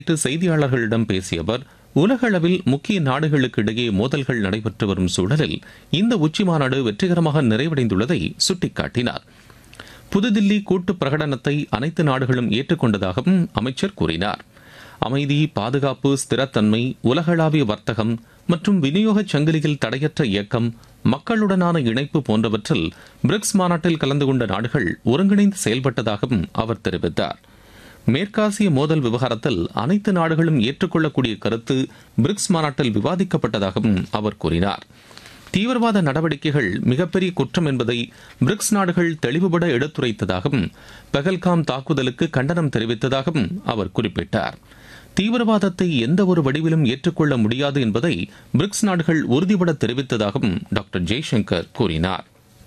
நேற்று செய்தியாளர்களிடம் பேசிய அவர் உலக அளவில் முக்கிய நாடுகளுக்கு இடையே மோதல்கள் நடைபெற்று வரும் சூழலில் இந்த உச்சி மாநாடு வெற்றிகரமாக நிறைவடைந்துள்ளதை சுட்டிக்காட்டினார் புதுதில்லி கூட்டு பிரகடனத்தை அனைத்து நாடுகளும் ஏற்றுக்கொண்டதாகவும் அமைச்சர் கூறினார் அமைதி பாதுகாப்பு ஸ்திரத்தன்மை உலகளாவிய வர்த்தகம் மற்றும் விநியோக சங்கிலியில் தடையற்ற இயக்கம் மக்களுடனான இணைப்பு போன்றவற்றில் பிரிக்ஸ் மாநாட்டில் கலந்து கொண்ட நாடுகள் ஒருங்கிணைந்து செயல்பட்டதாகவும் அவர் தெரிவித்தார் மேற்காசிய மோதல் விவகாரத்தில் அனைத்து நாடுகளும் ஏற்றுக்கொள்ளக்கூடிய கருத்து பிரிக்ஸ் மாநாட்டில் விவாதிக்கப்பட்டதாகவும் அவர் கூறினார் தீவிரவாத நடவடிக்கைகள் மிகப்பெரிய குற்றம் என்பதை பிரிக்ஸ் நாடுகள் தெளிவுபட எடுத்துரைத்ததாகவும் பெகல்காம் தாக்குதலுக்கு கண்டனம் தெரிவித்ததாகவும் அவர் குறிப்பிட்டார் தீவிரவாதத்தை எந்த ஒரு வடிவிலும் ஏற்றுக்கொள்ள முடியாது என்பதை பிரிக்ஸ் நாடுகள் உறுதிபட தெரிவித்ததாகவும் டாக்டர் ஜெய்சங்கர் கூறினார்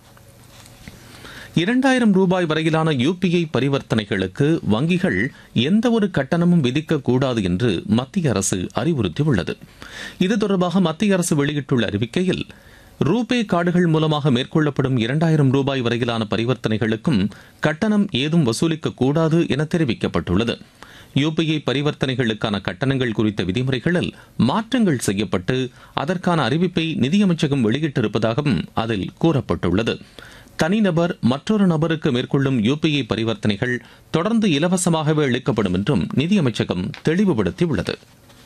இரண்டாயிரம் ரூபாய் வரையிலான யுபிஐ பரிவர்த்தனைகளுக்கு வங்கிகள் எந்த ஒரு கட்டணமும் விதிக்கக்கூடாது என்று மத்திய அரசு அறிவுறுத்தியுள்ளது இது தொடர்பாக மத்திய அரசு வெளியிட்டுள்ள அறிவிக்கையில் ரூபே கார்டுகள் மூலமாக மேற்கொள்ளப்படும் இரண்டாயிரம் ரூபாய் வரையிலான பரிவர்த்தனைகளுக்கும் கட்டணம் ஏதும் வசூலிக்க கூடாது என தெரிவிக்கப்பட்டுள்ளது யுபிஐ பரிவர்த்தனைகளுக்கான கட்டணங்கள் குறித்த விதிமுறைகளில் மாற்றங்கள் செய்யப்பட்டு அதற்கான அறிவிப்பை நிதியமைச்சகம் வெளியிட்டிருப்பதாகவும் அதில் கூறப்பட்டுள்ளது தனிநபர் மற்றொரு நபருக்கு மேற்கொள்ளும் யுபிஐ பரிவர்த்தனைகள் தொடர்ந்து இலவசமாகவே அளிக்கப்படும் என்றும் நிதியமைச்சகம் தெளிவுபடுத்தியுள்ளது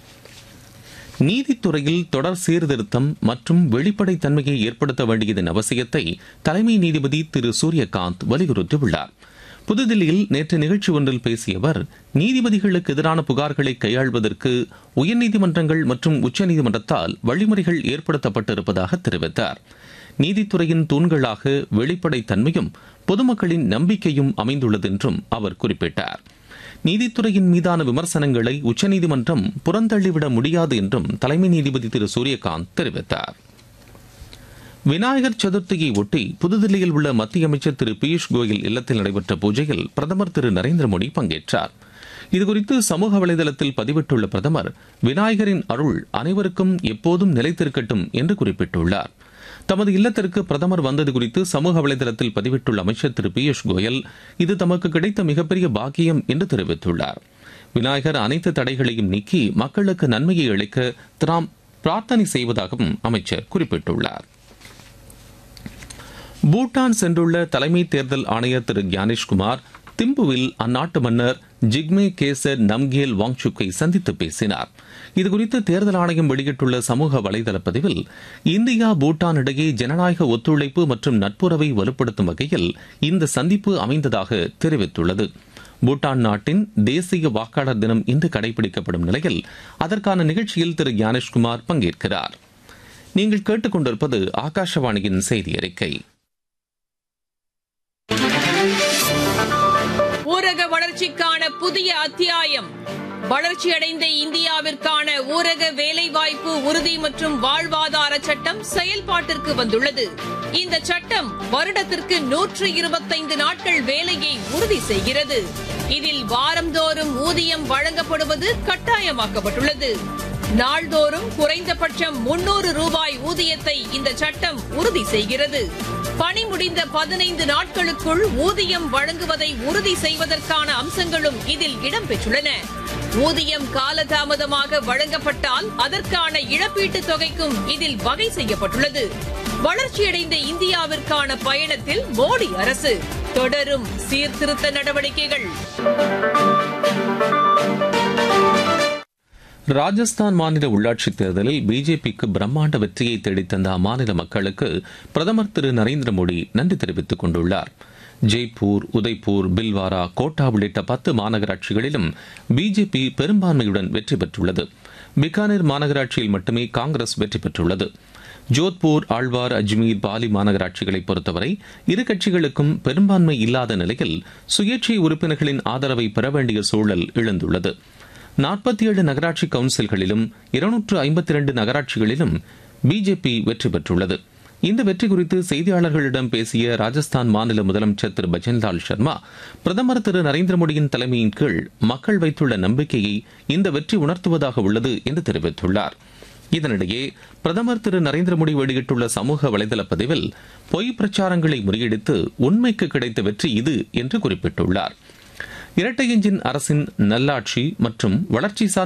நீதித்துறையில் தொடர் சீர்திருத்தம் மற்றும் வெளிப்படைத்தன்மையை ஏற்படுத்த வேண்டியதன் அவசியத்தை தலைமை நீதிபதி திரு சூரியகாந்த் வலியுறுத்தியுள்ளார் புதுதில்லியில் நேற்று நிகழ்ச்சி ஒன்றில் பேசிய அவர் நீதிபதிகளுக்கு எதிரான புகார்களை கையாள்வதற்கு உயர்நீதிமன்றங்கள் மற்றும் உச்சநீதிமன்றத்தால் வழிமுறைகள் ஏற்படுத்தப்பட்டிருப்பதாக தெரிவித்தார் நீதித்துறையின் தூண்களாக வெளிப்படைத்தன்மையும் பொதுமக்களின் நம்பிக்கையும் அமைந்துள்ளது என்றும் அவர் குறிப்பிட்டார் நீதித்துறையின் மீதான விமர்சனங்களை உச்சநீதிமன்றம் புறந்தள்ளிவிட முடியாது என்றும் தலைமை நீதிபதி திரு சூரியகாந்த் தெரிவித்தார் விநாயகர் சதுர்த்தியை ஒட்டி புதுதில்லியில் உள்ள மத்திய அமைச்சர் திரு பியூஷ் கோயல் இல்லத்தில் நடைபெற்ற பூஜையில் பிரதமர் திரு நரேந்திர மோடி பங்கேற்றார் இதுகுறித்து சமூக வலைதளத்தில் பதிவிட்டுள்ள பிரதமர் விநாயகரின் அருள் அனைவருக்கும் எப்போதும் நிலைத்திருக்கட்டும் என்று குறிப்பிட்டுள்ளார் தமது இல்லத்திற்கு பிரதமர் வந்தது குறித்து சமூக வலைதளத்தில் பதிவிட்டுள்ள அமைச்சர் திரு பியூஷ் கோயல் இது தமக்கு கிடைத்த மிகப்பெரிய பாக்கியம் என்று தெரிவித்துள்ளார் விநாயகர் அனைத்து தடைகளையும் நீக்கி மக்களுக்கு நன்மையை அளிக்க தாம் பிரார்த்தனை செய்வதாகவும் அமைச்சர் குறிப்பிட்டுள்ளார் பூட்டான் சென்றுள்ள தலைமை தேர்தல் ஆணையர் திரு ஞானேஷ்குமார் திம்புவில் அந்நாட்டு மன்னர் ஜிக்மே கேசர் நம்கேல் வாங்சுக்கை சந்தித்து பேசினார் இதுகுறித்து தேர்தல் ஆணையம் வெளியிட்டுள்ள சமூக வலைதள பதிவில் இந்தியா பூட்டான் இடையே ஜனநாயக ஒத்துழைப்பு மற்றும் நட்புறவை வலுப்படுத்தும் வகையில் இந்த சந்திப்பு அமைந்ததாக தெரிவித்துள்ளது பூட்டான் நாட்டின் தேசிய வாக்காளர் தினம் இன்று கடைபிடிக்கப்படும் நிலையில் அதற்கான நிகழ்ச்சியில் திரு ஞானேஷ்குமார் பங்கேற்கிறார் நீங்கள் கேட்டுக்கொண்டிருப்பது ஆகாஷவாணியின் செய்தி அறிக்கை ஊரக வளர்ச்சிக்கான புதிய அத்தியாயம் வளர்ச்சியடைந்த இந்தியாவிற்கான ஊரக வேலைவாய்ப்பு உறுதி மற்றும் வாழ்வாதார சட்டம் செயல்பாட்டிற்கு வந்துள்ளது இந்த சட்டம் வருடத்திற்கு நூற்று இருபத்தைந்து நாட்கள் வேலையை உறுதி செய்கிறது இதில் வாரந்தோறும் ஊதியம் வழங்கப்படுவது கட்டாயமாக்கப்பட்டுள்ளது நாள்தோறும் குறைந்தபட்சம் முன்னூறு ரூபாய் ஊதியத்தை இந்த சட்டம் உறுதி செய்கிறது பணி முடிந்த பதினைந்து நாட்களுக்குள் ஊதியம் வழங்குவதை உறுதி செய்வதற்கான அம்சங்களும் இதில் இடம்பெற்றுள்ளன ஊதியம் காலதாமதமாக வழங்கப்பட்டால் அதற்கான இழப்பீட்டுத் தொகைக்கும் இதில் வகை செய்யப்பட்டுள்ளது வளர்ச்சியடைந்த இந்தியாவிற்கான பயணத்தில் மோடி அரசு தொடரும் சீர்திருத்த நடவடிக்கைகள் ராஜஸ்தான் மாநில உள்ளாட்சித் தேர்தலில் பிஜேபிக்கு பிரம்மாண்ட வெற்றியை தேடித்தந்த அம்மாநில மக்களுக்கு பிரதமர் திரு நரேந்திர மோடி நன்றி தெரிவித்துக் கொண்டுள்ளார் ஜெய்ப்பூர் உதய்பூர் பில்வாரா கோட்டா உள்ளிட்ட பத்து மாநகராட்சிகளிலும் பிஜேபி பெரும்பான்மையுடன் வெற்றி பெற்றுள்ளது பிகானேர் மாநகராட்சியில் மட்டுமே காங்கிரஸ் வெற்றி பெற்றுள்ளது ஜோத்பூர் ஆழ்வார் அஜ்மீர் பாலி மாநகராட்சிகளை பொறுத்தவரை இரு கட்சிகளுக்கும் பெரும்பான்மை இல்லாத நிலையில் சுயேட்சை உறுப்பினர்களின் ஆதரவை பெற வேண்டிய சூழல் எழுந்துள்ளது நாற்பத்தி ஏழு நகராட்சி கவுன்சில்களிலும் இருநூற்று ஐம்பத்தி இரண்டு நகராட்சிகளிலும் பிஜேபி வெற்றி பெற்றுள்ளது இந்த வெற்றி குறித்து செய்தியாளர்களிடம் பேசிய ராஜஸ்தான் மாநில முதலமைச்சர் திரு பஜன்லால் சர்மா பிரதமர் திரு நரேந்திர மோடியின் தலைமையின் கீழ் மக்கள் வைத்துள்ள நம்பிக்கையை இந்த வெற்றி உணர்த்துவதாக உள்ளது என்று தெரிவித்துள்ளார் இதனிடையே பிரதமர் திரு நரேந்திர மோடி வெளியிட்டுள்ள சமூக வலைதள பதிவில் பொய் பிரச்சாரங்களை முறியடித்து உண்மைக்கு கிடைத்த வெற்றி இது என்று குறிப்பிட்டுள்ளார் இரட்டை எஞ்சின் அரசின் நல்லாட்சி மற்றும் வளர்ச்சி சார்ந்த